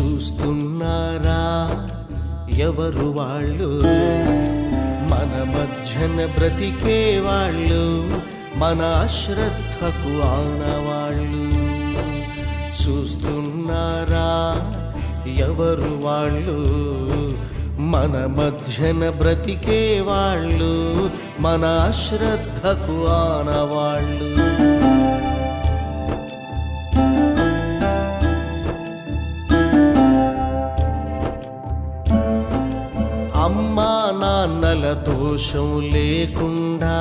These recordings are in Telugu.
చూస్తున్నారా ఎవరు వాళ్ళు మన మధ్యన బ్రతికే వాళ్ళు మన అశ్రద్ధకు ఆనవాళ్ళు చూస్తున్నారా ఎవరు వాళ్ళు మన మధ్యన బ్రతికే వాళ్ళు మన అశ్రద్ధకు ఆనవాళ్ళు అమ్మా నాన్నల దోషం లేకుండా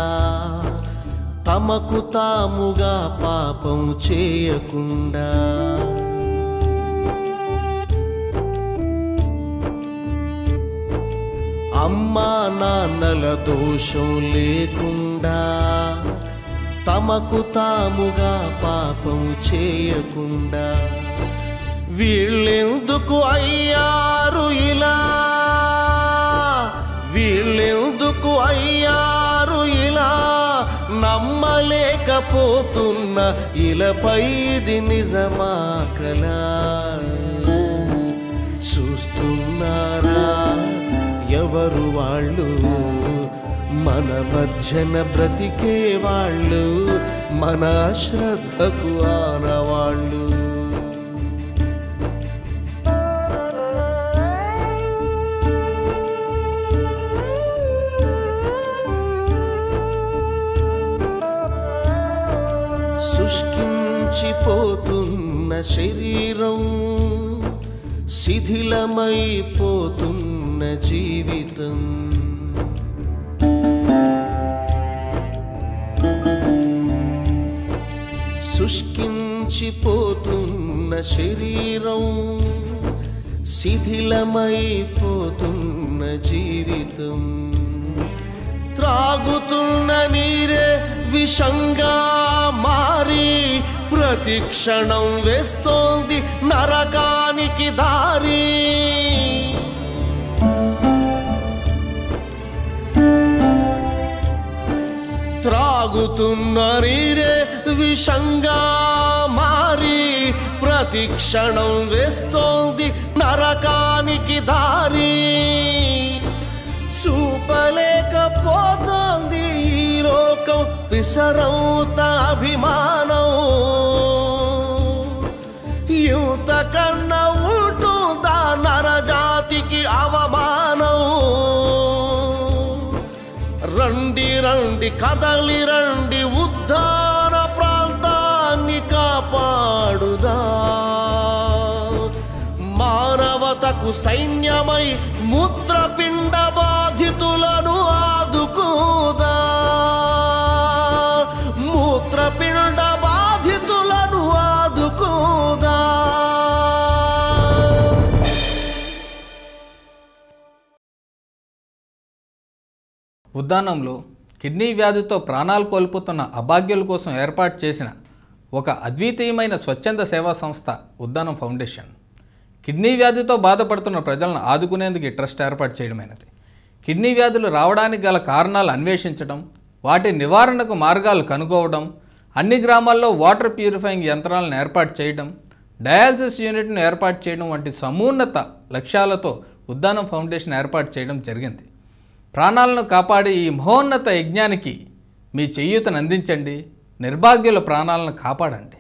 తమకు తాముగా పాపం చేయకుండా అమ్మా నాన్నల దోషం లేకుండా తమకు తాముగా పాపం చేయకుండా వీళ్ళెందుకు అయ్యారు ఇలా వీళ్ళెందుకు అయ్యారు ఇలా నమ్మలేకపోతున్న ఇలపై ఇది నిజమా కలా చూస్తున్నారా ఎవరు వాళ్ళు మన మధ్యన బ్రతికే వాళ్ళు మన శ్రద్ధకు ఆనవాళ్ళు శుష్కించిపోతున్న శరీరం శిథిలమైపోతున్న జీవితం శుష్కించిపోతున్న శరీరం శిథిలమైపోతున్న జీవితం త్రాగుతున్న నీరే విషంగా మారి ప్రతి క్షణం వేస్తోంది నరకానికి దారి త్రాగుతున్న నీరే విషంగా మారి ప్రతి క్షణం వేస్తోంది నరకానికి దారి చూపలేకపోతోంది ఈ లోకం విసరౌత అభిమానం యుత కన్నా ఉంటుందా నరజాతికి అవమానం రండి రండి కదలి రండి ఉద్ధార ప్రాంతాన్ని కాపాడుదా మానవతకు సైన్యమై మూత్రపిండ బాధితులను ఆదుకోదా మూత్రపిండ బాధితులను ఆదుకోదా ఉద్దానంలో కిడ్నీ వ్యాధితో ప్రాణాలు కోల్పోతున్న అభాగ్యుల కోసం ఏర్పాటు చేసిన ఒక అద్వితీయమైన స్వచ్ఛంద సేవా సంస్థ ఉద్దానం ఫౌండేషన్ కిడ్నీ వ్యాధితో బాధపడుతున్న ప్రజలను ఆదుకునేందుకు ఈ ట్రస్ట్ ఏర్పాటు చేయడమైనది కిడ్నీ వ్యాధులు రావడానికి గల కారణాలు అన్వేషించడం వాటి నివారణకు మార్గాలు కనుగోవడం అన్ని గ్రామాల్లో వాటర్ ప్యూరిఫైయింగ్ యంత్రాలను ఏర్పాటు చేయడం డయాలసిస్ యూనిట్ను ఏర్పాటు చేయడం వంటి సమున్నత లక్ష్యాలతో ఉద్దానం ఫౌండేషన్ ఏర్పాటు చేయడం జరిగింది ప్రాణాలను కాపాడే ఈ మహోన్నత యజ్ఞానికి మీ చేయూతను అందించండి నిర్భాగ్యుల ప్రాణాలను కాపాడండి